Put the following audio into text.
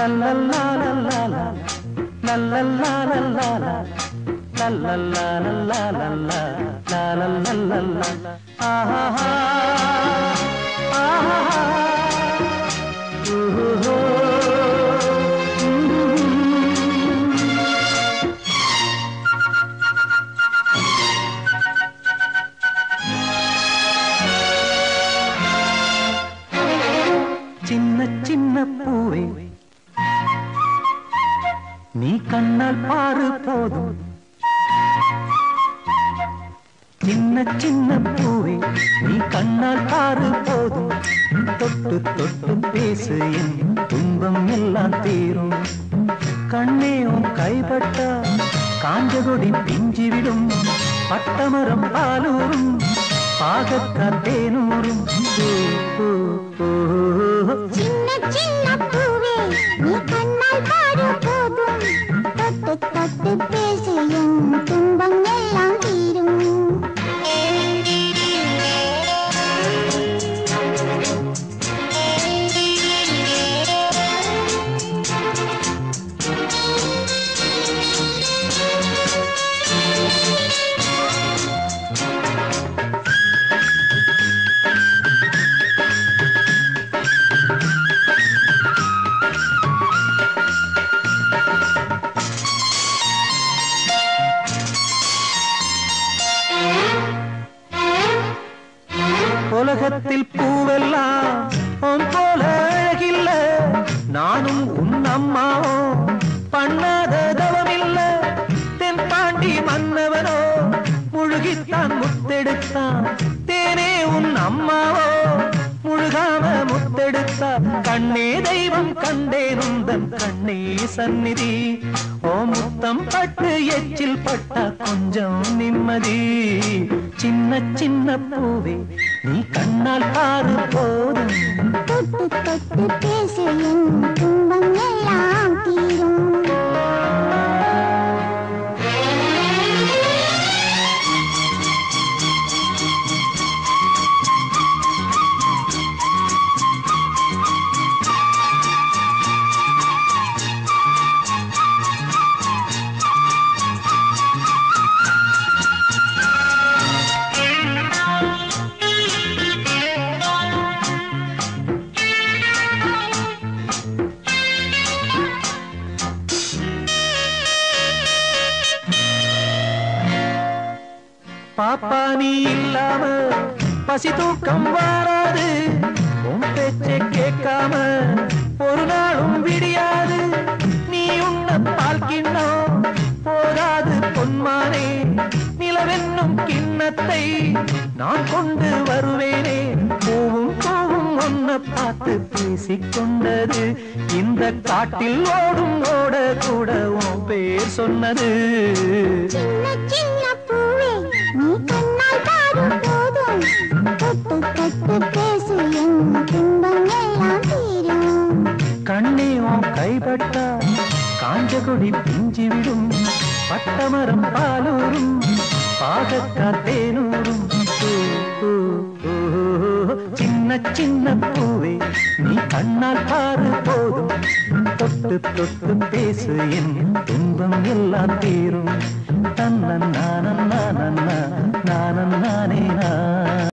லல்லல்லா லல்லாலா, லல்லல்லா லல்லாலா, லல்லல்லா லல்லாலல்லா, லாலல்லல்லல்லா. ஆஹாஹா, ஆஹாஹா, ஊஹூஹூ, ம்ம். சின்ன சின்ன பூவே நீ கண்ணால் பாரு போதும் சின்ன சின்ன பூவே நீ கண்ணால் பாரு போதும் தொட்டு தொட்டு பேசு என் துன்பம் எல்லாம் தீரும் கண்ணே உன் கைப்பட்டா காஞ்சகொடி பிஞ்சிவிடும் பட்டமரம் பாலூரும் பாகக்கால் தேனூரும் பூ, பூ, பூ. சின்ன சின்ன பூவே நீ கண்ணால் பாரு போதும் தொட்டு தொட்டு பேசு என் துன்பம் எல்லாம் தீரும் உலகத்தில் பூவெல்லாம் உன் போல அழகில்ல நானும் உன் அம்மாவோ பண்ணாத தவமில்ல தென் பாண்டி மன்னவனோ முழுகித்தான் முத்தெடுத்தான் தேனே உன் அம்மாவோ முழுகாம முத்தெடுத்தா கண்ணே தெய்வம் கண்டேன் உந்தன் கண்ணே சந்நிதி ஓ முத்தம் பட்டு எச்சில் பட்டா கொஞ்சம் நிம்மதி சின்ன சின்ன பூவே நீ கண்ணால் பாரு போதும் தொட்டு தொட்டு பேசு என் துன்பம் எல்லாம் தீரும் பாப்பா நீ இல்லாம பசி தூக்கம் வராது உன் பேச்சை கேட்காம ஒரு நாளும் விடியாது நீ உண்ண பால் கிண்ணம் போதாது பொன்மானே நிலவென்னும் கிண்ணத்தை நான் கொண்டு வருவேனே பூவும் பூவும் ஒன்ன பார்த்து பேசிக்கொண்டது இந்த காட்டில் ஓடும் ஓட கூட உன் பேர் சொன்னது சின்ன சின்ன பூவே நீ கண்ணால் பாரு போதும் தொட்டு தொட்டு பேசு என் துன்பம் எல்லாம் தீரும் கண்ணே உன் கைப்பட்டா காஞ்சகொடி பிஞ்சி விடும் பட்டமரம் பாலூரும் பாகக்கால் தேனூரும் பூ, பூ, பூ. சின்ன சின்ன பூவே நீ கண்ணால் பாரு போதும் தொட்டு தொட்டு பேசு என் துன்பம் எல்லாம் தீரும் தன்னன் நானன் நானன் நானன் நானே நான்